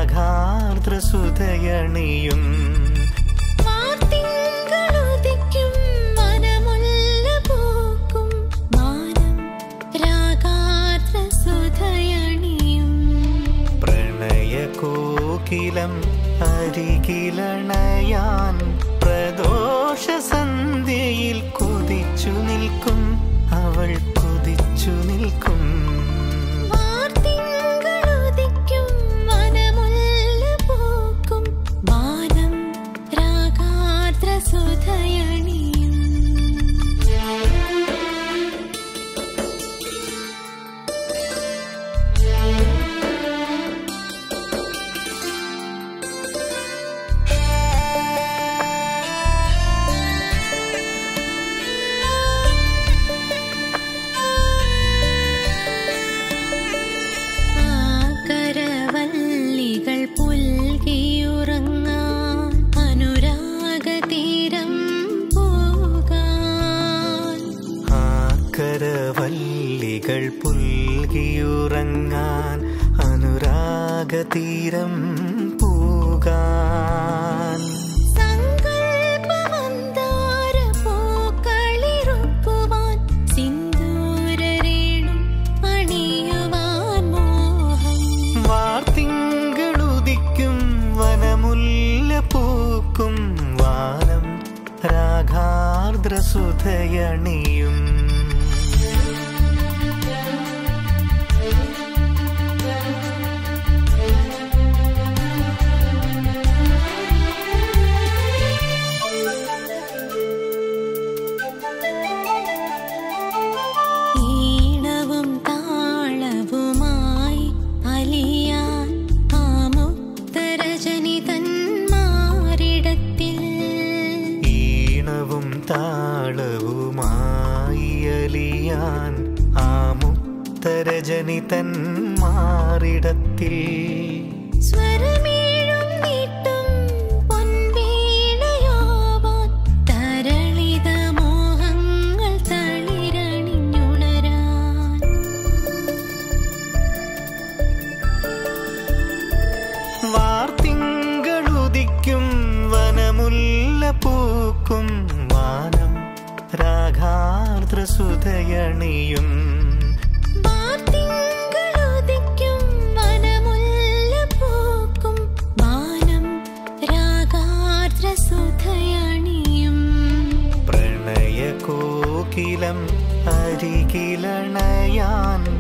രാഗാർദ്രസുതയണിയും വാർത്തിങ്കളുദിക്കും വനമുല്ല പൂക്കും മാനം രാഗാർദ്രസുധയണിയും പ്രണയകോകിലം അരികിലണയാൻ പ്രദോഷ സന്ധ്യയിൽ കൊതിച്ചു നിൽക്കും അവൾ കൊതിച്ചു നിൽക്കും വാർത്തിങ്കളുദിക്കും വനമുല്ല പൂക്കും മാനം രാഗാർദ്രസുധയണിയും ആകരവല്ലികൾ പുൽകിയുറങ്ങാൻ അനുരാഗതീരം പോകാൻ ആക്കരവല്ലികൾ പുൽകിയുറങ്ങാൻ അനുരാഗതീരം പൂകാൻ സങ്കൽപ്പമന്താര പൂക്കളിറുക്കുവാൻ സിന്ദൂരരേണു അണിയുവാൻ മോഹം വാർത്തിങ്കളുദിക്കും വനമുല്ല പൂക്കും വാനം രാഗാർദ്രസുധയണിയും ഈണവും താളവുമായി അലിയാൻ ആമുക്തരജനി തന്മാരിടത്തിൽ ഈണവും താളവുമായി അലിയാൻ ആമുക്തരജനി തൻ മാറിടത്തിൽ സ്വരമേഴും നീട്ടും പൊൻവീണയാവാൻ തരളിത മോഹങ്ങൾ തളിരണിഞ്ഞുണരാൻ വാർത്തിങ്കളുദിക്കും വനമുല്ല പൂക്കും വാനം രാഗാർദ്രസുധയണിയും വാർത്തിങ്കളുദിക്കും വനമുല്ല പൂക്കും വാനം രാഗാർദ്രസുധയണിയും പ്രണയകോകിലം അരികിലണയാൻ